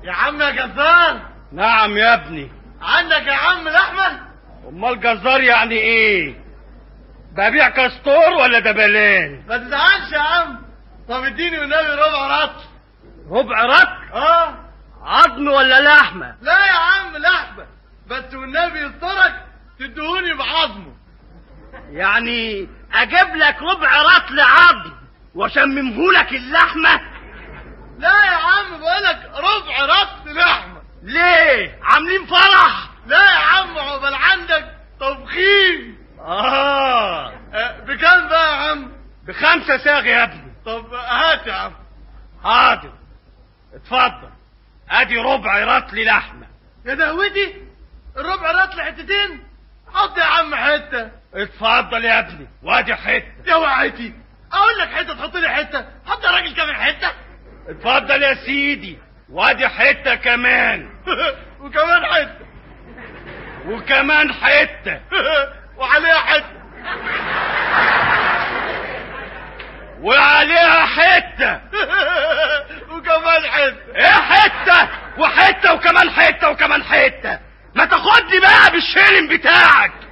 يا عم يا جزار نعم يا ابني عندك يا عم لحمة امال جزار يعني ايه ببيع كاستور ولا دبلان ما تزعلش يا عم طب اديني والنبي ربع رطل ربع رك اه عظم ولا لحمه لا يا عم لحمة بس والنبي يسترك تدهوني بعظمه يعني اجيب لك ربع رطل عظم واشممهولك اللحمه لا يا عم بقولك ربع رطل لحمة ليه عاملين فرح لا يا عم عقبال عندك طبخين اه آه، بكام بقى يا عم بخمسة ساغ يا ابني طب هات يا عم حاضر اتفضل ادي ربع رطل لحمه يا دهوتي الربع رطل حتتين حط يا عم حته اتفضل يا ابني وادي حته يا وعيتي اقول لك حته تحط لي حته حط يا راجل كمان حته اتفضل يا سيدي وادي حته كمان وكمان حته وكمان حته وعليها حته وعليها حته وكمان حته ايه حته وحته وكمان حته وكمان حته ما تاخدني بقى بالشيلن بتاعك